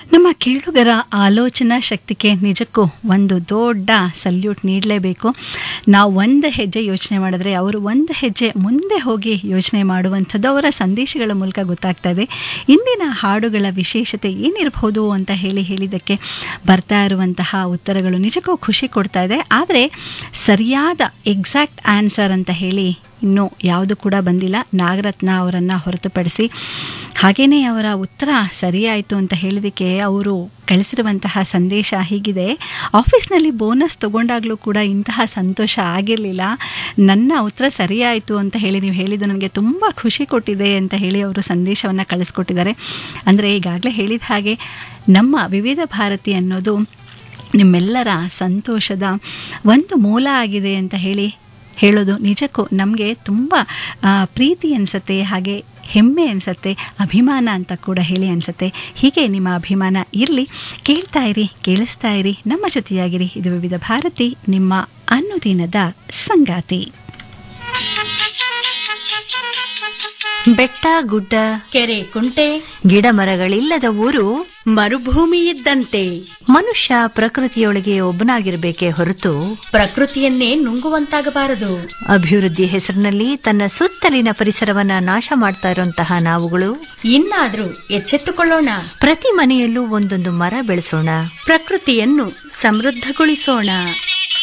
ನಮ್ಮ ಕೇಳುಗರ ಆಲೋಚನಾ ಶಕ್ತಿಗೆ ನಿಜಕ್ಕೂ ಒಂದು ದೊಡ್ಡ ಸಲ್ಯೂಟ್ ನೀಡಲೇಬೇಕು ನಾವು ಒಂದು ಹೆಜ್ಜೆ ಯೋಚನೆ ಮಾಡಿದ್ರೆ ಅವರು ಒಂದು ಹೆಜ್ಜೆ ಮುಂದೆ ಹೋಗಿ ಯೋಚನೆ ಮಾಡುವಂಥದ್ದು ಅವರ ಸಂದೇಶಗಳ ಮೂಲಕ ಗೊತ್ತಾಗ್ತಾ ಇದೆ ಇಂದಿನ ಹಾಡುಗಳ ವಿಶೇಷತೆ ಏನಿರಬಹುದು ಅಂತ ಹೇಳಿ ಹೇಳಿದ್ದಕ್ಕೆ ಬರ್ತಾ ಇರುವಂತಹ ಉತ್ತರಗಳು ನಿಜಕ್ಕೂ ಖುಷಿ ಕೊಡ್ತಾ ಇದೆ ಆದರೆ ಸರಿಯಾದ ಎಕ್ಸಾಕ್ಟ್ ಆನ್ಸರ್ ಅಂತ ಹೇಳಿ ಇನ್ನೂ ಯಾವುದು ಕೂಡ ಬಂದಿಲ್ಲ ನಾಗರತ್ನ ಅವರನ್ನು ಹೊರತುಪಡಿಸಿ ಹಾಗೆಯೇ ಅವರ ಉತ್ತರ ಸರಿಯಾಯಿತು ಅಂತ ಹೇಳಿದಕ್ಕೆ ಅವರು ಕಳಿಸಿರುವಂತಹ ಸಂದೇಶ ಹೀಗಿದೆ ಆಫೀಸ್ನಲ್ಲಿ ಬೋನಸ್ ತಗೊಂಡಾಗಲೂ ಕೂಡ ಇಂತಹ ಸಂತೋಷ ಆಗಿರಲಿಲ್ಲ ನನ್ನ ಉತ್ತರ ಸರಿಯಾಯಿತು ಅಂತ ಹೇಳಿ ನೀವು ಹೇಳಿದ್ದು ನನಗೆ ತುಂಬ ಖುಷಿ ಕೊಟ್ಟಿದೆ ಅಂತ ಹೇಳಿ ಅವರು ಸಂದೇಶವನ್ನು ಕಳಿಸ್ಕೊಟ್ಟಿದ್ದಾರೆ ಅಂದರೆ ಈಗಾಗಲೇ ಹೇಳಿದ ಹಾಗೆ ನಮ್ಮ ವಿವಿಧ ಭಾರತಿ ಅನ್ನೋದು ನಿಮ್ಮೆಲ್ಲರ ಸಂತೋಷದ ಒಂದು ಮೂಲ ಆಗಿದೆ ಅಂತ ಹೇಳಿ ಹೇಳೋದು ನಿಜಕ್ಕೂ ನಮಗೆ ತುಂಬ ಆ, ಪ್ರೀತಿ ಅನಿಸುತ್ತೆ ಹಾಗೆ ಹೆಮ್ಮೆ ಅನಿಸುತ್ತೆ ಅಭಿಮಾನ ಅಂತ ಕೂಡ ಹೇಳಿ ಅನಿಸುತ್ತೆ ಹೀಗೆ ನಿಮ್ಮ ಅಭಿಮಾನ ಇರಲಿ ಕೇಳ್ತಾ ಇರಿ ಕೇಳಿಸ್ತಾ ಇರಿ ನಮ್ಮ ಜೊತೆಯಾಗಿರಿ ಇದು ವಿವಿಧ ಭಾರತಿ ನಿಮ್ಮ ಅನುದಿನದ ಸಂಗಾತಿ ಬೆಟ್ಟ ಗುಡ್ಡ ಕೆರೆ ಕುಂಟೆ ಗಿಡ ಮರಗಳಿಲ್ಲದ ಊರು ಮರುಭೂಮಿ ಇದ್ದಂತೆ ಮನುಷ್ಯ ಪ್ರಕೃತಿಯೊಳಗೆ ಒಬ್ಬನಾಗಿರ್ಬೇಕೇ ಹೊರತು ಪ್ರಕೃತಿಯನ್ನೇ ನುಂಗುವಂತಾಗಬಾರದು ಅಭಿವೃದ್ಧಿ ಹೆಸರಿನಲ್ಲಿ ತನ್ನ ಸುತ್ತಲಿನ ಪರಿಸರವನ್ನ ನಾಶ ಮಾಡ್ತಾ ಇರುವಂತಹ ನಾವುಗಳು ಇನ್ನಾದ್ರೂ ಎಚ್ಚೆತ್ತುಕೊಳ್ಳೋಣ ಪ್ರತಿ ಮನೆಯಲ್ಲೂ ಒಂದೊಂದು ಮರ ಬೆಳೆಸೋಣ ಪ್ರಕೃತಿಯನ್ನು ಸಮೃದ್ಧಗೊಳಿಸೋಣ